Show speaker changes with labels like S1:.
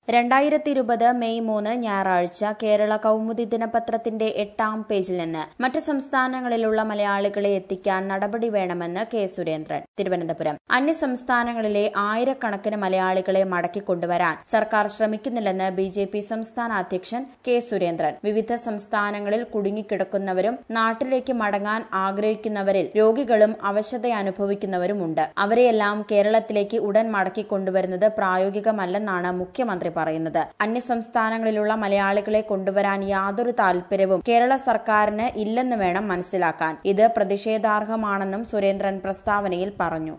S1: രണ്ടായിരത്തി ഇരുപത് മെയ് മൂന്ന് ഞായറാഴ്ച കേരള കൗമുദി ദിനപത്രത്തിന്റെ എട്ടാം പേജിൽ നിന്ന് മറ്റ് സംസ്ഥാനങ്ങളിലുള്ള മലയാളികളെ എത്തിക്കാൻ നടപടി വേണമെന്ന് കെ സുരേന്ദ്രൻ തിരുവനന്തപുരം അന്യ സംസ്ഥാനങ്ങളിലെ ആയിരക്കണക്കിന് മലയാളികളെ മടക്കിക്കൊണ്ടുവരാൻ സർക്കാർ ശ്രമിക്കുന്നില്ലെന്ന് ബി ജെ പി സംസ്ഥാന അധ്യക്ഷൻ കെ സുരേന്ദ്രൻ വിവിധ സംസ്ഥാനങ്ങളിൽ കുടുങ്ങിക്കിടക്കുന്നവരും നാട്ടിലേക്ക് മടങ്ങാൻ ആഗ്രഹിക്കുന്നവരിൽ രോഗികളും അവശത അനുഭവിക്കുന്നവരുമുണ്ട് അവരെയെല്ലാം കേരളത്തിലേക്ക് ഉടൻ മടക്കിക്കൊണ്ടുവരുന്നത് പ്രായോഗികമല്ലെന്നാണ് മുഖ്യമന്ത്രി പറയുന്നത് അന്യസംസ്ഥാനങ്ങളിലുള്ള മലയാളികളെ കൊണ്ടുവരാൻ യാതൊരു താൽപര്യവും കേരള സർക്കാരിന് ഇല്ലെന്ന് വേണം മനസ്സിലാക്കാൻ ഇത് പ്രതിഷേധാർഹമാണെന്നും സുരേന്ദ്രൻ പ്രസ്താവനയിൽ പറഞ്ഞു